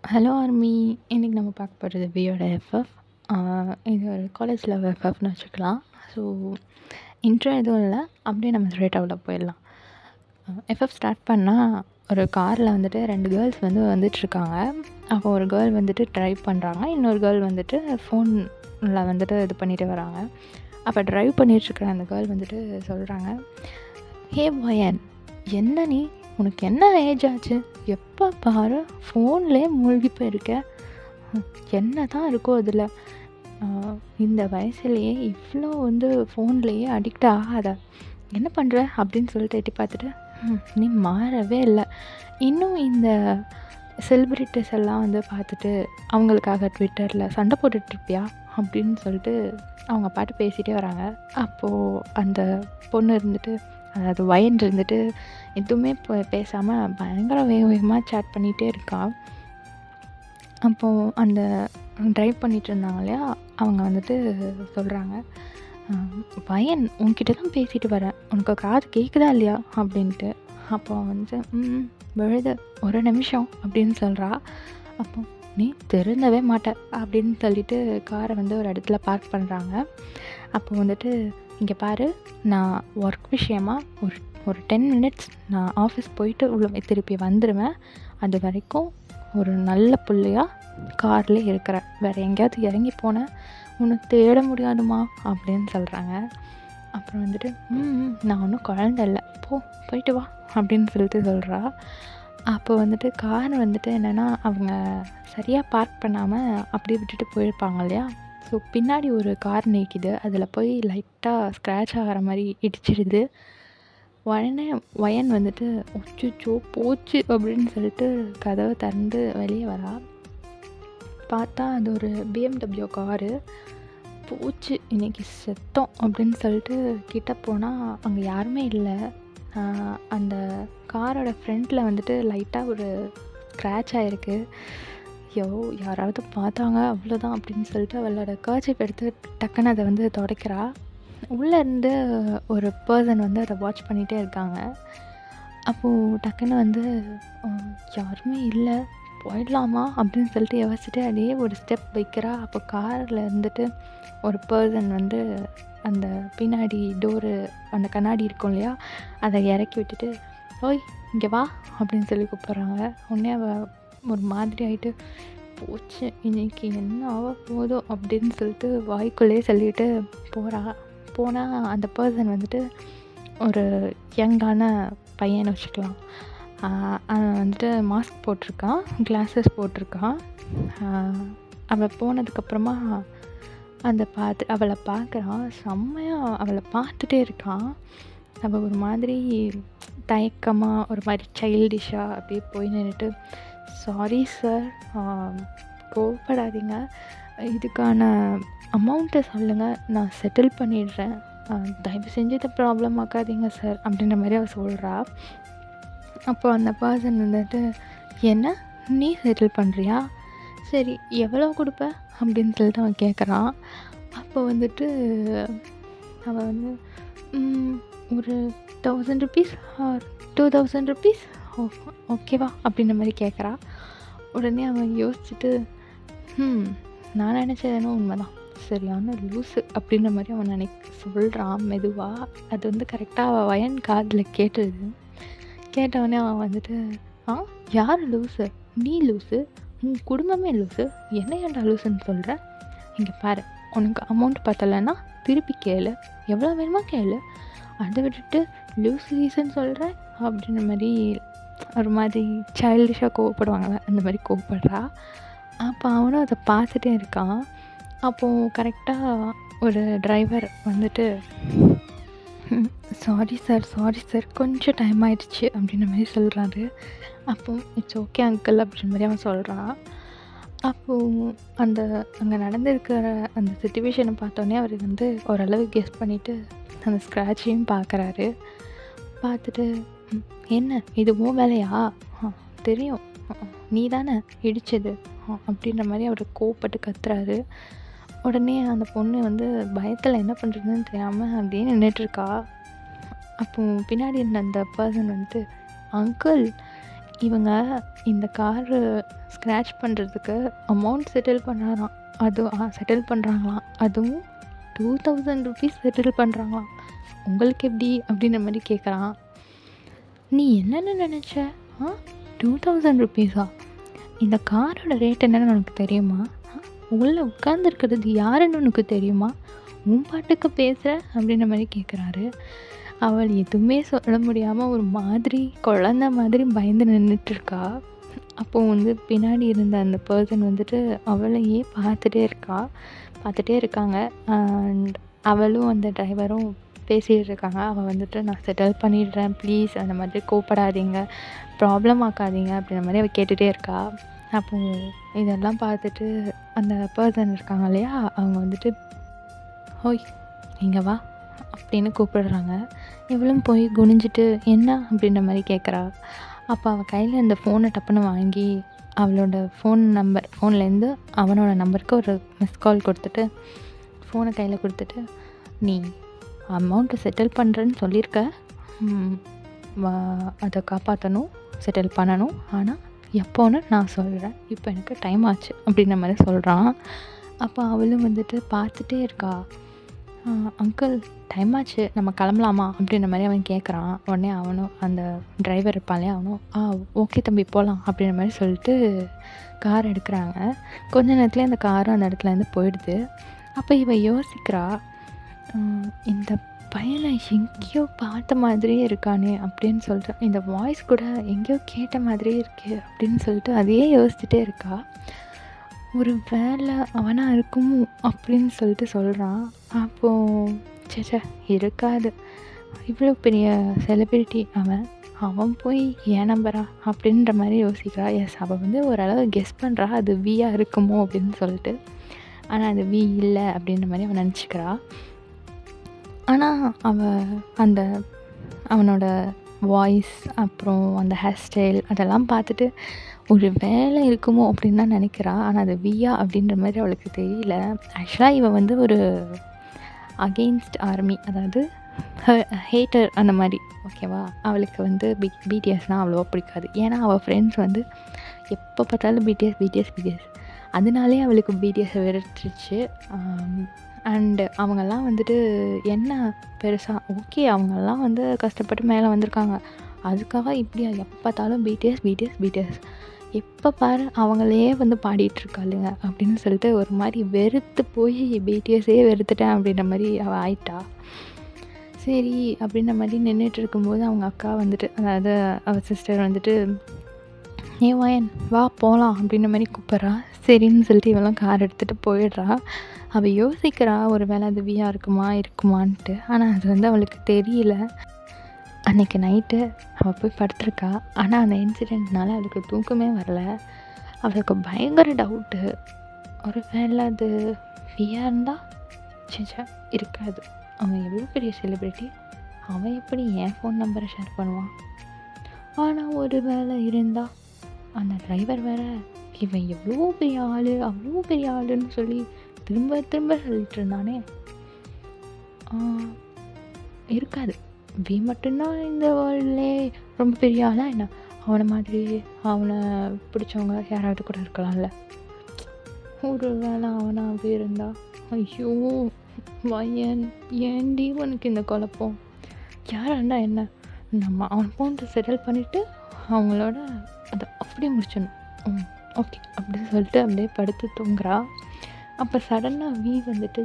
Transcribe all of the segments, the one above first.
hello army இன்றைக்கி நம்ம பார்க்க போகிறது வியோட எஃப்எஃப் இது ஒரு காலேஜ் லெவல் எஃப்எஃப்னு வச்சுக்கலாம் ஸோ இன்ட்ரோ எதுவும் இல்லை அப்படியே நம்ம ஸ்ட்ரெயிட்டாக உள்ள போயிடலாம் எஃப்எஃப் ஸ்டார்ட் பண்ணால் ஒரு காரில் வந்துட்டு ரெண்டு கேர்ள்ஸ் வந்து வந்துட்டுருக்காங்க அப்போ ஒரு கேர்ள் வந்துட்டு ட்ரைவ் பண்ணுறாங்க இன்னொரு கேர்ள் வந்துட்டு ஃபோனில் வந்துட்டு இது பண்ணிகிட்டு வராங்க அப்போ ட்ரைவ் பண்ணிகிட்ருக்கிற அந்த கேர்ள் வந்துட்டு சொல்கிறாங்க ஹே பயன் என்ன நீ உனக்கு என்ன ஏஜ் ஆச்சு எப்போ பாரு ஃபோன்லேயே மூழ்கி போயிருக்க என்ன தான் இருக்கோ அதில் இந்த வயசுலேயே இவ்வளோ வந்து ஃபோன்லேயே அடிக்ட் ஆகாத என்ன பண்ணுற அப்படின்னு சொல்லிட்டு எட்டி பார்த்துட்டு "ம், நீ மாறவே இல்லை இன்னும் இந்த செலிப்ரிட்டிஸ் எல்லாம் வந்து பார்த்துட்டு அவங்களுக்காக ட்விட்டரில் சண்டை போட்டுட்ருப்பியா அப்படின்னு சொல்லிட்டு அவங்க பாட்டு பேசிகிட்டே வராங்க அப்போது அந்த பொண்ணு இருந்துட்டு அதாவது வயன் இருந்துட்டு எதுவுமே பே- பேசாமல் பயங்கர வேக வேகமாக சேட் பண்ணிகிட்டே இருக்கா அப்போது அந்த ட்ரைவ் பண்ணிட்டு இருந்தாங்க இல்லையா அவங்க வந்துட்டு சொல்கிறாங்க வயன் உன்கிட்ட தான் பேசிட்டு வரேன் உனக்கு காது கேட்குதா இல்லையா அப்படின்ட்டு அப்போ அவன் வந்து ம் விழுது ஒரு நிமிஷம் அப்படின்னு சொல்கிறா அப்போ நீ திருந்தவே மாட்ட அப்படின்னு சொல்லிட்டு காரை வந்து ஒரு இடத்துல பார்க் பண்ணுறாங்க அப்போ வந்துட்டு இங்கே பாரு நான் ஒர்க் விஷயமா ஒரு ஒரு டென் மினிட்ஸ் நான் ஆஃபீஸ் போயிட்டு உள்ள திருப்பி வந்துடுவேன் அது வரைக்கும் ஒரு நல்ல பிள்ளையா காரில் இருக்கிற வேறு எங்கேயாவது இறங்கி போனேன் உன்னை தேட முடியாதுமா அப்படின்னு சொல்கிறாங்க அப்புறம் வந்துட்டு ம் ம், நான் ஒன்றும் குழந்த இல்லை போ போயிட்டு வா அப்படின்னு சொல்லிட்டு சொல்கிறா அப்போ வந்துட்டு கார் வந்துட்டு என்னென்னா அவங்க சரியாக பார்க் பண்ணாமல் அப்படியே விட்டுட்டு போயிருப்பாங்க இல்லையா ஸோ பின்னாடி ஒரு கார் நிற்கிது அதில் போய் லைட்டாக ஸ்க்ராட்ச் ஆகிற மாதிரி இடிச்சிடுது உடனே வயன் வந்துட்டு ஒச்சுச்சோ போச்சு அப்படின்னு சொல்லிட்டு கதவை திறந்து வெளியே வரா பார்த்தா அது ஒரு பிஎம்டபிள்யூ காரு போச்சு இன்னைக்கு செத்தோம் அப்படின்னு சொல்லிட்டு கிட்ட போனால் அங்கே யாருமே இல்லை ஆஹ் அந்த காரோட ஃப்ரண்ட்டில் வந்துட்டு லைட்டாக ஒரு ஸ்க்ராட்ச் ஆகிருக்கு ஐயோ யாராவது பார்த்தாங்க அவ்வளோதான் அப்படின்னு சொல்லிட்டு அவளோட கர்ச்சிப் எடுத்து டக்குன்னு அதை வந்து துடைக்கிறா உள்ளே இருந்து ஒரு பர்சன் வந்து அதை வாட்ச் பண்ணிகிட்டே இருக்காங்க அப்போது டக்குன்னு வந்து "உம், யாருமே இல்லை போயிடலாமா அப்படின்னு சொல்லிட்டு யோசிச்சுட்டு அப்படியே ஒரு ஸ்டெப் வைக்கிறா அப்போ காரில் இருந்துட்டு ஒரு பர்சன் வந்து அந்த பின்னாடி டோரு அந்த கண்ணாடி இருக்கும் இல்லையா அதை இறக்கி விட்டுட்டு ஓய் இங்கே வா அப்படின்னு சொல்லி கூப்பிட்றாங்க உடனே அவள் ஒரு மாதிரி ஆயிட்டு போச்சு இன்னைக்கு என்ன ஆக போதோ அப்படின்னு சொல்லிட்டு வாய்க்குள்ளேயே சொல்லிட்டு போகிறா போனால் அந்த பர்சன் வந்துட்டு ஒரு யங்கான பையனை வச்சுக்கலாம் ஆஹ் அவன் வந்துட்டு மாஸ்க் போட்டிருக்கான் கிளாஸஸ் போட்டிருக்கான் ஆஹ் அவள் போனதுக்கப்புறமா அந்த பார்த்து அவளை பார்க்குறான் செம்மையாக அவளை பார்த்துட்டே இருக்கான் அவள் ஒரு மாதிரி தயக்கமாக ஒரு மாதிரி சைல்டிஷாக அப்படியே போய் நின்றுட்டு சாரி சார் கோவப்படாதீங்க இதுக்கான அமௌண்ட்டை சொல்லுங்கள் நான் செட்டில் பண்ணிடுறேன் ஆஹ் தயவு செஞ்சு இதை ப்ராப்ளம் ஆக்காதீங்க சார் அப்படின்ற மாதிரி அவள் சொல்கிறா அப்போ அந்த பர்சன் வந்துட்டு என்ன நீ செட்டில் பண்ணுறியா சரி எவ்வளோ கொடுப்ப அப்படின்னு சொல்லிட்டு அவன் கேட்குறான் அப்போ வந்துட்டு அவன் வந்து "ம், ஒரு thousand rupees or two thousand rupees ஓகேவா அப்படின்ற மாதிரி கேட்குறா உடனே அவன் யோசிச்சுட்டு ம் நான் நினச்சது என்ன உண்மைதான் சரியான லூஸு அப்படின்ற மாதிரி அவன் நினை சொல்கிறான் மெதுவாக அது வந்து கரெக்டாக அவள் வயன் காதில் கேட்டுது கேட்டவொடனே அவன் வந்துட்டு ஆ யார் லூஸு நீ லூஸு உன் குடும்பமே லூஸு என்ன ஏன்டா லூஸுன்னு சொல்கிற இங்கே பாரு உனக்கு அமௌண்ட் பத்தலைன்னா திருப்பி கேளு எவ்வளோ வேணுமோ கேளு அதை விட்டுட்டு லூஸ் ரீசன் சொல்கிறேன் அப்படின்ற மாதிரி ஒரு மாதிரி சைல்டிஷாக கோவப்படுவாங்கள்ல அந்த மாதிரி கோவப்படுறா அப்போ அவனும் அதை பார்த்துட்டே இருக்கான் அப்போது கரெக்டாக ஒரு டிரைவர் வந்துட்டு சாரி சார் சாரி சார் கொஞ்சம் டைம் ஆயிடுச்சு அப்படின்ற மாதிரி சொல்கிறாரு அப்போ இட்ஸ் ஓகே அங்கிள் அப்படின்ற மாதிரி அவன் சொல்கிறான் அப்போது அந்த அங்கே நடந்திருக்கிற அந்த சுச்சுவேஷனை பார்த்தோன்னே அவர் வந்து ஓரளவு கெஸ் பண்ணிவிட்டு அந்த ஸ்க்ராட்சையும் பார்க்குறாரு பார்த்துட்டு "ம், என்ன இது உன் வேலையா ஆ தெரியும் நீ தானே இடிச்சது ஆ, அப்படின்ற மாதிரி அவர் கோவப்பட்டு கத்துறாரு உடனே அந்த பொண்ணு வந்து பயத்தில் என்ன பண்ணுறதுன்னு தெரியாமல் அப்படியே நின்றுட்டுருக்கா அப்போ பின்னாடி இருந்த அந்த பர்சன் வந்துட்டு அங்கிள் இவங்க இந்த காரு ஸ்க்ராட்ச் பண்ணுறதுக்கு அமௌண்ட் செட்டில் பண்ணாராம் அது செட்டில் பண்ணுறாங்களாம் அதுவும் டூ தௌசண்ட் ருபீஸ் செட்டில் பண்ணுறாங்களாம் உங்களுக்கு எப்படி அப்படின்ற மாதிரி கேட்குறான் நீ என்னென்ன நினச்ச ஆ டூ தௌசண்ட் ருபீஸா இந்த காரோட ரேட் என்னன்னு உனக்கு தெரியுமா உள்ளே உட்காந்துருக்கிறது யாருன்னு உனக்கு தெரியுமா உன் பாட்டுக்கு பேசுகிற அப்படின்ற மாதிரி கேட்குறாரு அவள் எதுவுமே சொல்ல முடியாமல் ஒரு மாதிரி குழந்த மாதிரி பயந்து நின்றுட்டுருக்கா அப்போ வந்து பின்னாடி இருந்த அந்த பர்சன் வந்துட்டு அவளையே பார்த்துட்டே இருக்கா பார்த்துட்டே இருக்காங்க அண்ட் அவளும் அந்த டிரைவரும் பேசிகிட்டு இருக்காங்க அவள் வந்துட்டு நான் செட்டில் பண்ணிடுறேன் ப்ளீஸ் அந்த மாதிரி கூப்பிடாதீங்க ப்ராப்ளம் ஆக்காதீங்க அப்படின்ற மாதிரி அவள் கேட்டுகிட்டே இருக்கா அப்போது இதெல்லாம் பார்த்துட்டு அந்த பர்சன் இருக்காங்க இல்லையா அவங்க வந்துட்டு ஹோய் இங்கே வா அப்படின்னு கூப்பிடுறாங்க இவளும் போய் குனிஞ்சிட்டு என்ன அப்படின்ற மாதிரி கேட்குறா அப்போ அவள் கையில் அந்த ஃபோனை டப்புன்னு வாங்கி அவளோட ஃபோன் நம்பர் ஃபோன்லேருந்து அவனோட நம்பருக்கு ஒரு மிஸ் கால் கொடுத்துட்டு ஃபோனை கையில் கொடுத்துட்டு நீ அமௌண்ட்டை செட்டில் பண்ணுறேன்னு சொல்லியிருக்க அதை காப்பாற்றணும் செட்டில் பண்ணணும் ஆனால் எப்போன்னு நான் சொல்கிறேன் இப்போ எனக்கு டைம் ஆச்சு அப்படின்ற மாதிரி சொல்கிறான் அப்போ அவளும் வந்துட்டு பார்த்துட்டே இருக்கா அங்கிள் டைம் ஆச்சு நம்ம கிளம்பலாமா அப்படின்ற மாதிரி அவன் கேட்குறான் உடனே அவனும் அந்த டிரைவர் இருப்பான் இல்லையா அவனும் ஆ ஓகே தம்பி போகலாம் அப்படின்ற மாதிரி சொல்லிட்டு கார் எடுக்கிறாங்க கொஞ்ச நேரத்துலேயே அந்த காரும் அந்த இடத்துலேருந்து போயிடுது அப்போ இவ யோசிக்கிறா இந்த பையனை எங்கேயோ பார்த்த மாதிரியே இருக்கானே அப்படின்னு சொல்லிட்டு இந்த வாய்ஸ் கூட எங்கேயோ கேட்ட மாதிரியே இருக்கே அப்படின்னு சொல்லிட்டு அதையே யோசிச்சுட்டே இருக்கா ஒரு வேலை அவனாக இருக்குமோ அப்படின்னு சொல்லிட்டு சொல்கிறான் அப்போது சேச்சா இருக்காது இவ்வளோ பெரிய செலிப்ரிட்டி அவன் அவன் போய் ஏன் நம்புறா அப்படின்ற மாதிரி யோசிக்கிறா எஸ் அவள் வந்து ஓரளவு கெஸ் பண்ணுறா அது வியாக இருக்குமோ அப்படின்னு சொல்லிட்டு ஆனால் அது வி இல்லை அப்படின்ற மாதிரி அவன் நினச்சிக்கிறா ஆனால் அவள் அந்த அவனோட வாய்ஸ் அப்புறம் அந்த ஹேர் ஸ்டைல் அதெல்லாம் பார்த்துட்டு ஒரு வேலை இருக்குமோ அப்படின்னு தான் நினைக்கிறா ஆனால் அது வியா அப்படின்ற மாதிரி அவளுக்கு தெரியல ஆக்சுவலாக இவன் வந்து ஒரு அகெயின்ஸ்ட் ஆர்மி அதாவது ஹேட்டர் அந்த மாதிரி ஓகேவா அவளுக்கு வந்து பி பிடிஎஸ்னால் அவ்வளோவா பிடிக்காது ஏன்னா அவள் ஃப்ரெண்ட்ஸ் வந்து எப்போ பார்த்தாலும் பிடிஎஸ் பிடிஎஸ் பிடிஎஸ் அதனாலே அவளுக்கு பிடிஎஸ் வெறுத்துருச்சு அண்டு அவங்கெல்லாம் வந்துட்டு என்ன பெருசாக ஓகே அவங்கெல்லாம் வந்து கஷ்டப்பட்டு மேலே வந்திருக்காங்க அதுக்காக இப்படியா எப்போ பார்த்தாலும் பிடிஎஸ் பிடிஎஸ் பிடிஎஸ் எப்போ பாரு அவங்களே வந்து பாடிட்டுருக்காளுங்க அப்படின்னு சொல்லிட்டு ஒரு மாதிரி வெறுத்து போய் பிடிஎஸ்ஸே வெறுத்துட்டேன் அப்படின்ற மாதிரி அவள் ஆயிட்டா சரி அப்படின்ற மாதிரி நின்றுட்டு இருக்கும்போது அவங்க அக்கா வந்துட்டு அதாவது அவள் சிஸ்டர் வந்துட்டு ஏ வாயன் வா போகலாம் அப்படின்ற மாதிரி கூப்பிட்றா சரின்னு சொல்லிட்டு இவெல்லாம் கார் எடுத்துகிட்டு போயிடுறா அவள் யோசிக்கிறா ஒரு வேளை அது வியா இருக்குமா இருக்குமான்ட்டு ஆனால் அது வந்து அவளுக்கு தெரியல அன்றைக்கி நைட்டு அவள் போய் படுத்திருக்கா ஆனால் அந்த இன்சிடெண்ட்னால அவளுக்கு தூக்கமே வரல அவளுக்கு பயங்கர டவுட்டு ஒரு வேளை அது வியா இருந்தால் சேச்சா இருக்காது அவன் எவ்வளோ பெரிய செலிப்ரிட்டி அவன் எப்படி என் ஃபோன் நம்பரை ஷேர் பண்ணுவான் ஆனால் ஒரு வேளை இருந்தால் அந்த டிரைவர் வேற இவன் எவ்வளோ பெரிய ஆள் அவ்வளோ பெரிய ஆளுன்னு சொல்லி திரும்ப திரும்ப சொல்லிட்டு இருந்தானே இருக்காது வி மட்டும்தான் இந்த வேர்ல்ட்லே ரொம்ப பெரிய ஆளா என்ன அவனை மாதிரி அவனை பிடிச்சவங்க யாராவது கூட இருக்கலாம்ல ஒரு வேளை அவனா அப்படி இருந்தா ஐயோ வயன் ஏன்டி உனக்கு இந்த குழப்பம் யாராக இருந்தால் என்ன நம்ம அவன் போன்ட்டு செட்டில் பண்ணிவிட்டு அவங்களோட அதை அப்படியே முடிச்சிடணும் ம் ஓகே அப்படின்னு சொல்லிட்டு அப்படியே படுத்து தூங்குறா அப்போ சடனாக வி வந்துட்டு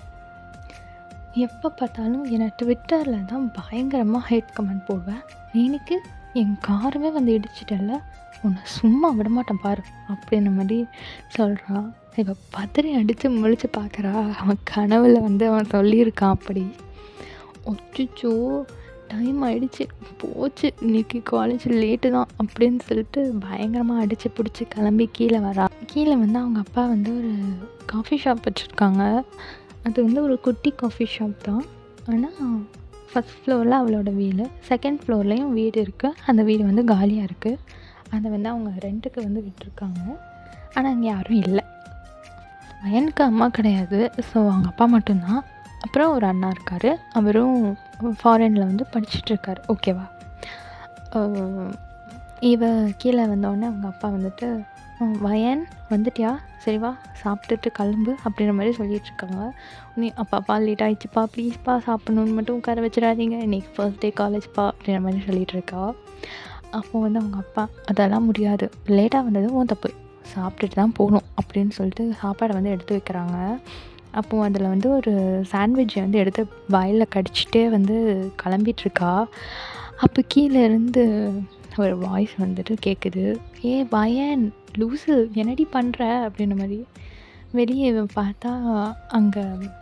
எப்போ பார்த்தாலும் என்னை ட்விட்டரில் தான் பயங்கரமாக ஹேட் கமெண்ட் போடுவேன் எனக்கு என் காரமே வந்து இடிச்சிட்டல உன்னை சும்மா விடமாட்டேன் பாரு அப்படின்ற மாதிரி சொல்கிறான் இவ பதறி அடித்து முழிச்சு பார்க்குறா அவன் கனவில் வந்து அவன் சொல்லியிருக்கான் அப்படி ஒச்சிச்சோ டைம் ஆகிடுச்சு போச்சு இன்றைக்கி காலேஜ் லேட்டு தான் அப்படின்னு சொல்லிட்டு பயங்கரமாக அடித்து பிடிச்சி கிளம்பி கீழே வரா கீழே வந்து அவங்க அப்பா வந்து ஒரு காஃபி ஷாப் வச்சுருக்காங்க அது வந்து ஒரு குட்டி காஃபி ஷாப் தான் ஆனால் ஃபஸ்ட் ஃப்ளோரில் அவளோட வீடு செகண்ட் ஃப்ளோர்லேயும் வீடு இருக்குது அந்த வீடு வந்து காலியாக இருக்குது அதை வந்து அவங்க ரெண்ட்டுக்கு வந்து விட்டுருக்காங்க ஆனால் அங்கே யாரும் இல்லை எனக்கு அம்மா கிடையாது ஸோ அவங்க அப்பா மட்டும்தான் அப்புறம் ஒரு அண்ணா இருக்கார் அவரும் ஃபாரினில் வந்து படிச்சுட்ருக்கார் ஓகேவா இவ கீழே வந்தோடனே அவங்க அப்பா வந்துட்டு "ம், வயன் வந்துட்டியா சரி வா சாப்பிட்டுட்டு கிளம்பு அப்படின்ற மாதிரி சொல்லிட்டு இருக்காங்க நீ அப்பாப்பா லேட் ஆயிடுச்சுப்பா ப்ளீஸ்ப்பா சாப்பிட்ணுன்னு மட்டும் உட்கார வச்சிடாதீங்க இன்னைக்கு ஃபர்ஸ்ட் டே காலேஜ்ப்பா அப்படின்ற மாதிரி சொல்லிட்டு இருக்கா அப்போ வந்து அவங்க அப்பா அதெல்லாம் முடியாது லேட்டாக வந்தது உன் தப்பு சாப்பிட்டுட்டு தான் போகணும் அப்படின்னு சொல்லிட்டு சாப்பாடை வந்து எடுத்து வைக்கிறாங்க அப்போது அதில் வந்து ஒரு சாண்ட்விட்சை வந்து எடுத்து வாயில் கடிச்சிட்டே வந்து கிளம்பிட்டு இருக்கா அப்போ கீழே இருந்து ஒரு வாய்ஸ் வந்துட்டு கேட்குது ஏ வயன் லூசு என்னடி பண்ணுற அப்படின்ற மாதிரி வெளியே இவன் பார்த்தா அங்கே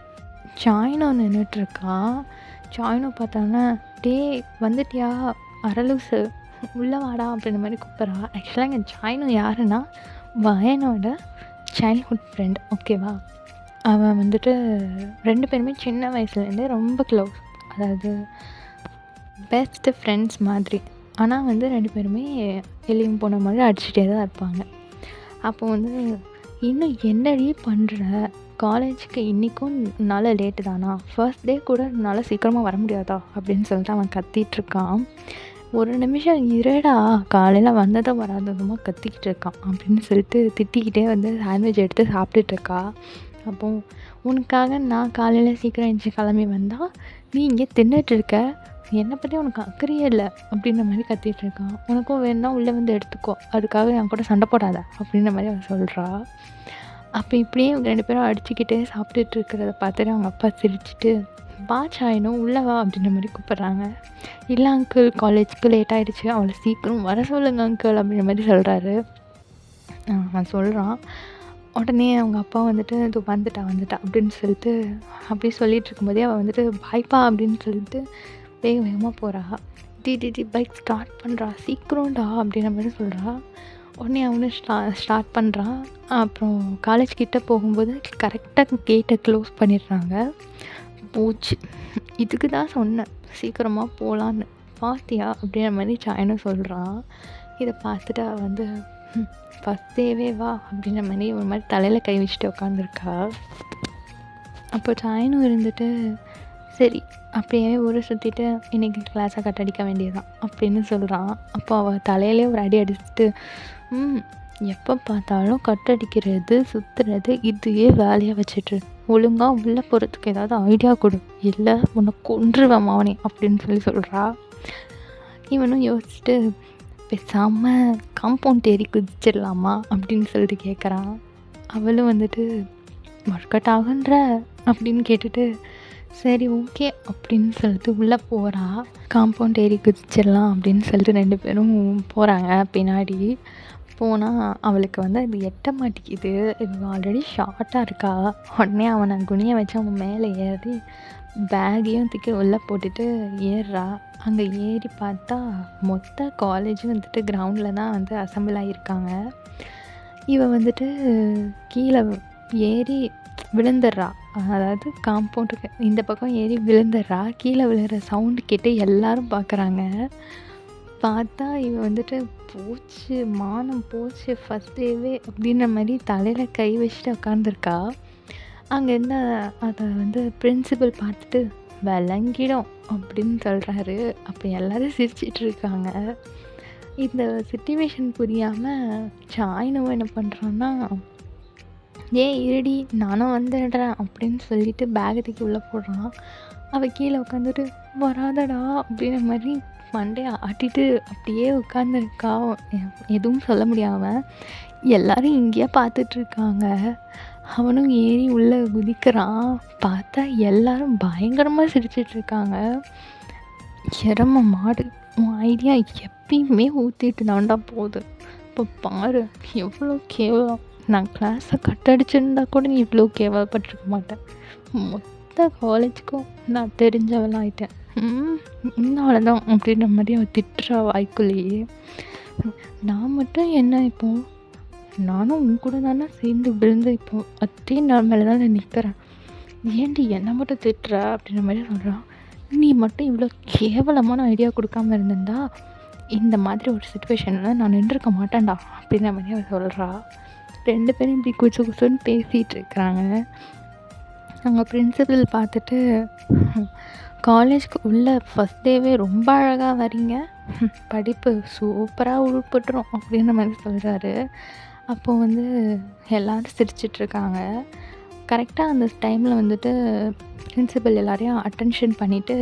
சாய்னோ நின்றுட்டுருக்கான் சாய்னோ பார்த்தானா டே வந்துட்டியா அரலூசு உள்ளே வாடா அப்படின்ற மாதிரி கூப்பிட்றா ஆக்சுவலாக இங்கே சாய்னோ யாருன்னா வயனோட சைல்ட்ஹுட் ஃப்ரெண்ட் ஓகேவா அவன் வந்துட்டு ரெண்டு பேருமே சின்ன வயசுலேருந்தே ரொம்ப க்ளோஸ் அதாவது பெஸ்ட்டு ஃப்ரெண்ட்ஸ் மாதிரி ஆனால் வந்து ரெண்டு பேருமே எலியும் போன மாதிரி அடிச்சுட்டே தான் இருப்பாங்க அப்போ வந்து இன்னும் என்னடி பண்ணுற காலேஜுக்கு இன்றைக்கும் உன்னால் லேட்டு தானா ஃபர்ஸ்ட் டே கூட உன்னால் சீக்கிரமாக வர முடியாதா அப்படின்னு சொல்லிட்டு அவன் கத்திட்டு இருக்கான் ஒரு நிமிஷம் இருடா காலையில் வந்ததும் வராததுமா கத்திக்கிட்டு இருக்கான் அப்படின்னு சொல்லிட்டு திட்டிக்கிட்டே வந்து சாண்ட்விச் எடுத்து சாப்பிட்டுட்டு இருக்கா அப்போ உனக்காக நான் காலையில் சீக்கிரம் எழுந்துச்சி கிளம்பி வந்தால் நீ இங்கே தின்னுட்டு இருக்க என்னை பற்றி உனக்கு அக்கறையே இல்லை அப்படின்ற மாதிரி கத்திட்டு இருக்கான் உனக்கும் வேணும்னா உள்ளே வந்து எடுத்துக்கோ அதுக்காக என் கூட சண்டை போடாத அப்படின்ற மாதிரி அவன் சொல்கிறா அப்போ இப்படியே இவங்க ரெண்டு பேரும் அடிச்சுக்கிட்டே சாப்பிட்டுட்டு இருக்கிறத பார்த்துட்டு அவங்க அப்பா சிரிச்சிட்டு வா சாயனும் உள்ளே வா அப்படின்ற மாதிரி கூப்பிட்றாங்க இல்லை அங்கிள் காலேஜ்க்கு லேட் ஆகிடுச்சு அவளை சீக்கிரம் வர சொல்லுங்க அங்கிள் அப்படின்ற மாதிரி சொல்கிறாரு அவன் சொல்கிறான் உடனே அவங்க அப்பா வந்துட்டு இது வந்துட்டா வந்துட்டா அப்படின்னு சொல்லிட்டு அப்படி சொல்லிட்டு இருக்கும்போதே அவள் வந்துட்டு பாய்ப்பா அப்படின்னு சொல்லிட்டு வேக வேகமாக போகிறா டி டி டி பைக் ஸ்டார்ட் பண்ணுறா சீக்கிரம்டா அப்படின்ற மாதிரி சொல்கிறா உடனே அவனும் ஸ்டா ஸ்டார்ட் பண்ணுறான் அப்புறம் காலேஜ் கிட்ட போகும்போது கரெக்டாக கேட்டை க்ளோஸ் பண்ணிடுறாங்க போச்சு இதுக்கு தான் சொன்னேன் சீக்கிரமாக போகலான்னு பார்த்தியா அப்படின்ற மாதிரி சாயனும் சொல்கிறான் இதை பார்த்துட்டு அவ வந்து ஃபஸ்ட் டேவே வா அப்படின்ற மாதிரி ஒரு மாதிரி தலையில் கை வச்சுட்டு உட்காந்துருக்கா அப்போ சாயனும் இருந்துட்டு சரி அப்படியே ஊரை சுற்றிட்டு இன்றைக்கி கிளாஸை கட் அடிக்க வேண்டியதுதான் அப்படின்னு சொல்கிறான் அப்போ அவள் தலையிலே ஒரு அடி அடிச்சுட்டு ம் எப்போ பார்த்தாலும் கட் அடிக்கிறது சுற்றுறது இதுவே வேலையாக வச்சுட்டு ஒழுங்காக உள்ளே போகிறதுக்கு ஏதாவது ஐடியா கொடு இல்லை உன்னை கொன்றுவேன் மாவனே அப்படின்னு சொல்லி சொல்கிறா இவனும் யோசிச்சுட்டு பேசாமல் காம்பவுண்ட் ஏறி குதிச்சிடலாமா அப்படின்னு சொல்லிட்டு கேட்குறான் அவளும் வந்துட்டு ஒர்க் அவுட் ஆகுன்ற அப்படின்னு கேட்டுட்டு சரி ஓகே அப்படின்னு சொல்லிட்டு உள்ளே போகிறா காம்பவுண்ட் ஏறி குதிச்சிடலாம் அப்படின்னு சொல்லிட்டு ரெண்டு பேரும் போகிறாங்க பின்னாடி போனால் அவளுக்கு வந்து அது எட்ட மாட்டேங்குது இவ ஆல்ரெடி ஷார்ட்டாக இருக்கா உடனே அவனை குனிய வச்சு அவன் மேலே ஏறி பேக்கையும் தூக்கி உள்ளே போட்டுட்டு ஏறுறா அங்கே ஏறி பார்த்தா மொத்த காலேஜும் வந்துட்டு கிரவுண்டில் தான் வந்து அசம்பிள் ஆகியிருக்காங்க இவ வந்துட்டு கீழே ஏறி விழுந்துடுறா அதாவது காம்பவுண்டுக்கு இந்த பக்கம் ஏறி விழுந்துடுறா கீழே விழுற சவுண்டு கேட்டு எல்லாரும் பார்க்குறாங்க பார்த்தா இவ வந்துட்டு போச்சு மானம் போச்சு ஃபஸ்ட் டேவே அப்படின்ற மாதிரி தலையில் கை வச்சுட்டு உட்காந்துருக்கா அங்கேருந்து அதை வந்து பிரின்சிபல் பார்த்துட்டு விளங்கிடும் அப்படின்னு சொல்கிறாரு அப்போ எல்லோரும் சிரிச்சிட்டு இருக்காங்க இந்த சுச்சுவேஷன் புரியாமல் சாய்னவும் என்ன பண்ணுறான்னா ஏய் இருடி நானும் வந்துடுறேன் அப்படின்னு சொல்லிட்டு பேகை தூக்கி உள்ளே போடுறான் அவள் கீழே உட்காந்துட்டு வராதடா அப்படின்ற மாதிரி மண்டையை ஆட்டிட்டு அப்படியே உட்காந்துருக்கா எதுவும் சொல்ல முடியாமல் எல்லாரும் இங்கேயே பார்த்துட்ருக்காங்க அவனும் ஏறி உள்ளே குதிக்கிறான் பார்த்தா எல்லாரும் பயங்கரமாக சிரிச்சிட்ருக்காங்க எரம மாடு உன் ஐடியா எப்பயுமே ஊற்றிட்டு தாண்டா போகுது இப்போ பாரு எவ்வளோ கேவலம் நான் கிளாஸை கட் அடிச்சிருந்தா கூட நீ இவ்வளோ கேவலப்பட்டிருக்க மாட்டேன் மொத்த காலேஜுக்கும் நான் தெரிஞ்சவளாயிட்டேன் ம் இன்னும் அவ்வளோதான் அப்படின்ற மாதிரி அவள் திட்டுறா வாய்க்குள்ளேயே நான் மட்டும் என்ன இப்போ நானும் உன் கூட தானே சேர்ந்து விழுந்து இப்போ அதே நாள் மேலே தான் நான் நிற்கிறேன் ஏன்டி என்னை மட்டும் திட்டுற அப்படின்ற மாதிரி சொல்கிறான் நீ மட்டும் இவ்வளோ கேவலமான ஐடியா கொடுக்காம இருந்திருந்தா இந்த மாதிரி ஒரு சுச்சுவேஷனில் நான் நின்றுருக்க மாட்டேன்டா அப்படின்ற மாதிரி அவள் சொல்கிறா ரெண்டு பேரும் இப்படி குசு குசுன்னு பேசிகிட்டு இருக்கிறாங்க அங்கே பிரின்சிபல் பார்த்துட்டு காலேஜ்க்கு உள்ளே ஃபஸ்ட் டேவே ரொம்ப அழகாக வரீங்க படிப்பு சூப்பராக உருப்பட்டுரும் அப்படின்ற மாதிரி சொல்கிறாரு அப்போது வந்து எல்லோரும் சிரிச்சிட்ருக்காங்க கரெக்டாக அந்த டைமில் வந்துட்டு பிரின்சிபல் எல்லாரையும் அட்டென்ஷன் பண்ணிவிட்டு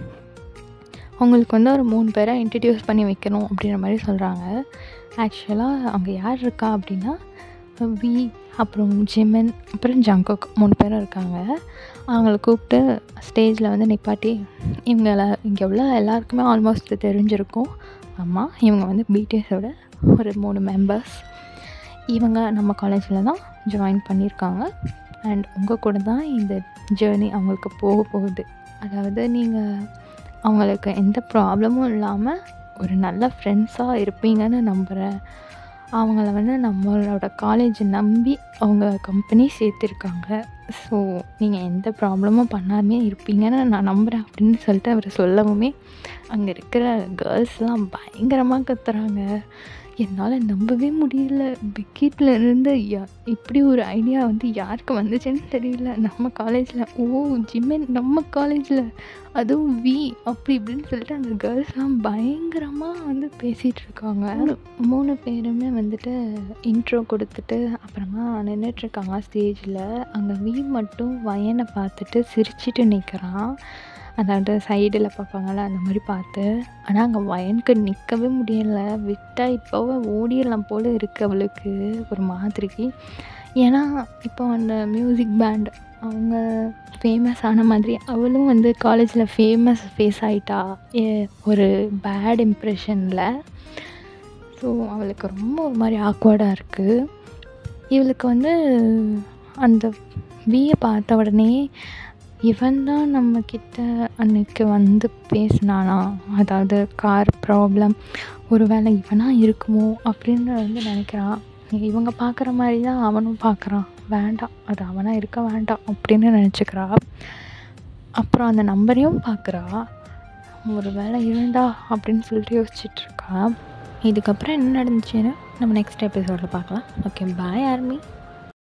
அவங்களுக்கு வந்து ஒரு மூணு பேரை இன்ட்ரடியூஸ் பண்ணி வைக்கணும் அப்படின்ற மாதிரி சொல்கிறாங்க ஆக்சுவலாக அங்கே யார் இருக்கா அப்படின்னா வி அப்புறம் ஜிமன் அப்புறம் ஜங்குக் மூணு பேரும் இருக்காங்க அவங்கள கூப்பிட்டு ஸ்டேஜில் வந்து நிப்பாட்டி இவங்கள இங்கே உள்ள எல்லாருக்குமே ஆல்மோஸ்ட் தெரிஞ்சிருக்கும் ஆமாம் இவங்க வந்து பிடிஎஸோட ஒரு மூணு மெம்பர்ஸ் இவங்க நம்ம காலேஜில் தான் ஜாயின் பண்ணியிருக்காங்க அண்ட் உங்கள் கூட தான் இந்த ஜேர்னி அவங்களுக்கு போக போகுது அதாவது நீங்கள் அவங்களுக்கு எந்த ப்ராப்ளமும் இல்லாமல் ஒரு நல்ல ஃப்ரெண்ட்ஸாக இருப்பீங்கன்னு நம்புகிறேன் அவங்கள வந்து நம்மளோட காலேஜ் நம்பி அவங்க கம்பெனி சேர்த்துருக்காங்க ஸோ நீங்கள் எந்த ப்ராப்ளமும் பண்ணாமே இருப்பீங்கன்னு நான் நம்புகிறேன் அப்படின்னு சொல்லிட்டு அவர் சொல்லவுமே அங்கே இருக்கிற கேர்ள்ஸ்லாம் பயங்கரமாக கத்துறாங்க என்னால் நம்பவே முடியல பிக்கிட்டில் இருந்து யா இப்படி ஒரு ஐடியா வந்து யாருக்கு வந்துச்சுன்னு தெரியல நம்ம காலேஜில் ஓ ஜிம்மென் நம்ம காலேஜில் அதுவும் வி அப்படி இப்படின்னு சொல்லிட்டு அந்த கேர்ள்ஸ்லாம் பயங்கரமாக வந்து பேசிகிட்டு இருக்காங்க மூணு பேருமே வந்துட்டு இன்ட்ரோ கொடுத்துட்டு அப்புறமா நின்றுட்டுருக்காங்க ஸ்டேஜில் அங்கே வி மட்டும் வயனை பார்த்துட்டு சிரிச்சிட்டு நிற்கிறான் அதாவது சைடில் பார்ப்பாங்கள்ல அந்த மாதிரி பார்த்து ஆனால் அங்கே வயனுக்கு நிற்கவே முடியலை விட்டால் இப்போவே ஓடிடலாம் போல் இருக்குது அவளுக்கு ஒரு மாதிரி ஏன்னா இப்போ அந்த மியூசிக் பேண்ட் அவங்க ஃபேமஸ் ஆன மாதிரி அவளும் வந்து காலேஜில் ஃபேமஸ் ஃபேஸ் ஆகிட்டா ஒரு பேட் இம்ப்ரெஷனில் ஸோ அவளுக்கு ரொம்ப ஒரு மாதிரி ஆக்வர்டாக இருக்குது இவளுக்கு வந்து அந்த வியை பார்த்த உடனே இவன் தான் நம்மக்கிட்ட அன்னைக்கு வந்து பேசினானா அதாவது கார் ப்ராப்ளம் ஒரு வேளை இவனாக இருக்குமோ அப்படின்னு வந்து நினைக்கிறான் இவங்க பார்க்குற மாதிரி தான் அவனும் பார்க்குறான் வேண்டாம் அது அவனாக இருக்க வேண்டாம் அப்படின்னு நினச்சிக்கிறா அப்புறம் அந்த நம்பரையும் பார்க்குறா ஒரு வேளை இருந்தா அப்படின்னு சொல்லிட்டு யோசிச்சுட்ருக்கா இதுக்கப்புறம் என்ன நடந்துச்சுன்னு நம்ம நெக்ஸ்ட் எபிசோடில் பார்க்கலாம் ஓகே பாய் ஆர்மி